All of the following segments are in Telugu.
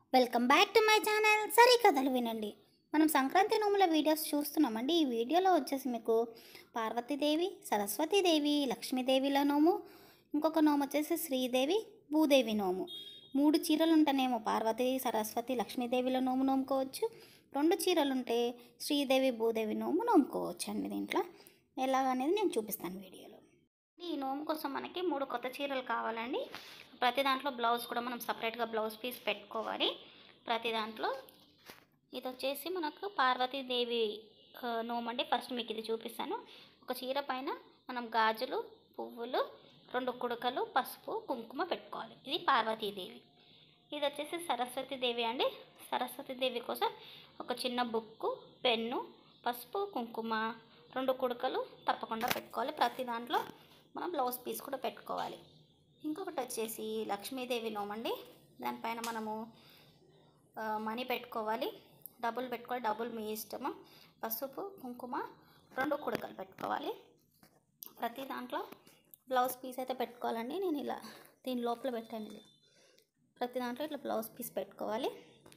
welcome back to my channel సరే కథలు వినండి మనం సంక్రాంతి నోముల వీడియోస్ చూస్తున్నామండి ఈ వీడియోలో వచ్చేసి మీకు పార్వతీదేవి సరస్వతీదేవి లక్ష్మీదేవిల నోము ఇంకొక నోము వచ్చేసి శ్రీదేవి భూదేవి నోము మూడు చీరలు ఉంటేనేమో పార్వతి సరస్వతి లక్ష్మీదేవిల నోము నోముకోవచ్చు రెండు చీరలు ఉంటే శ్రీదేవి భూదేవి నోము నోముకోవచ్చు అండి దీంట్లో ఎలాగనేది నేను చూపిస్తాను వీడియోలో ఈ నోము కోసం మనకి మూడు కొత్త చీరలు కావాలండి ప్రతి దాంట్లో బ్లౌజ్ కూడా మనం సపరేట్గా బ్లౌజ్ పీస్ పెట్టుకోవాలి ప్రతి దాంట్లో ఇది వచ్చేసి మనకు పార్వతీదేవి ఆ, నోము అండి ఫస్ట్ మీకు ఇది చూపిస్తాను ఒక చీర పైన మనం గాజులు పువ్వులు రెండు కుడకలు పసుపు కుంకుమ పెట్టుకోవాలి ఇది పార్వతీదేవి ఇది వచ్చేసి సరస్వతీదేవి అండి సరస్వతీదేవి కోసం ఒక చిన్న బుక్కు పెన్ను పసుపు కుంకుమ రెండు కుడకలు తప్పకుండా పెట్టుకోవాలి ప్రతి దాంట్లో మనం బ్లౌజ్ పీస్ కూడా పెట్టుకోవాలి ఇంకొకటి వచ్చేసి లక్ష్మీదేవి నోమండి దానిపైన మనము ఆ, మనీ పెట్టుకోవాలి డబ్బులు పెట్టుకోవాలి డబ్బులు మీ ఇష్టము పసుపు కుంకుమ రెండు కుడకలు పెట్టుకోవాలి ప్రతి దాంట్లో బ్లౌజ్ పీస్ అయితే పెట్టుకోవాలండి నేను ఇలా దీని లోపల పెట్టాను ఇలా ప్రతి దాంట్లో ఇట్లా బ్లౌజ్ పీస్ పెట్టుకోవాలి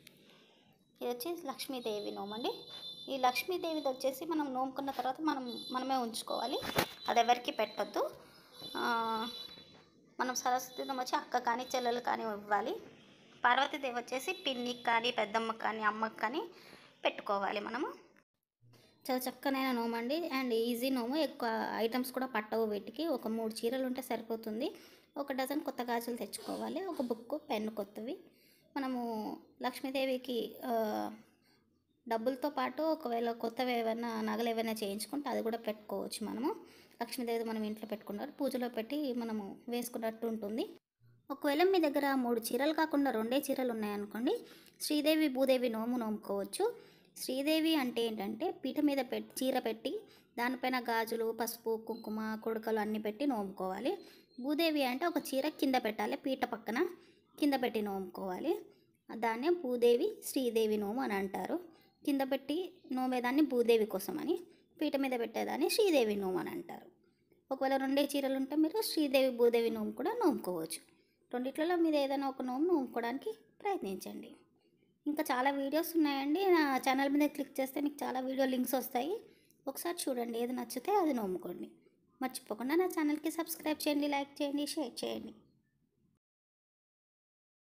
ఇది వచ్చి లక్ష్మీదేవి నోమండి ఈ లక్ష్మీదేవిది వచ్చేసి మనం నోముకున్న తర్వాత మనం మనమే ఉంచుకోవాలి అది ఎవరికి పెట్టొద్దు ఆ, మనం సరస్వతి నోము వచ్చి అక్క కానీ చెల్లెలు కానీ ఇవ్వాలి పార్వతీదేవి వచ్చేసి పిన్నికి కానీ పెద్దమ్మకి కానీ అమ్మకి కానీ పెట్టుకోవాలి మనము చాలా చక్కనైన నోము అండి అండ్ ఈజీ నోము ఎక్కువ ఐటమ్స్ కూడా పట్టవు వీటికి ఒక మూడు చీరలు ఉంటే సరిపోతుంది ఒక డజన్ కొత్త గాజులు తెచ్చుకోవాలి ఒక బుక్ పెన్ను కొత్తవి మనము లక్ష్మీదేవికి ఆ, డబ్బులతో పాటు ఒకవేళ కొత్తవి ఏమైనా నగలు ఏమైనా చేయించుకుంటే అది కూడా పెట్టుకోవచ్చు మనము లక్ష్మీదేవి మనం ఇంట్లో పెట్టుకున్నారు పూజలో పెట్టి మనము వేసుకున్నట్టు ఉంటుంది ఒకవేళ మీ దగ్గర మూడు చీరలు కాకుండా రెండే చీరలు ఉన్నాయనుకోండి శ్రీదేవి భూదేవి నోము నోముకోవచ్చు శ్రీదేవి అంటే ఏంటంటే పీట మీద పెట్టి చీర పెట్టి దానిపైన గాజులు పసుపు కుంకుమ కొడుకలు అన్నీ పెట్టి నోముకోవాలి భూదేవి అంటే ఒక చీర కింద పెట్టాలి పీట పక్కన కింద పెట్టి నోముకోవాలి దాన్నే భూదేవి శ్రీదేవి నోము అని అంటారు కింద పెట్టి నోమేదాన్ని భూదేవి కోసం అని పీట మీద పెట్టేదాన్ని శ్రీదేవి నోము అని అంటారు ఒకవేళ రెండే చీరలు ఉంటే మీరు శ్రీదేవి భూదేవి నోము కూడా నోముకోవచ్చు రెండిట్లలో మీరు ఏదైనా ఒక నోము నోముకోవడానికి ప్రయత్నించండి ఇంకా చాలా వీడియోస్ ఉన్నాయండి నా ఛానల్ మీద క్లిక్ చేస్తే మీకు చాలా వీడియో లింక్స్ వస్తాయి ఒకసారి చూడండి ఏది నచ్చితే అది నోముకోండి మర్చిపోకుండా నా ఛానల్కి సబ్స్క్రైబ్ చేయండి లైక్ చేయండి షేర్ చేయండి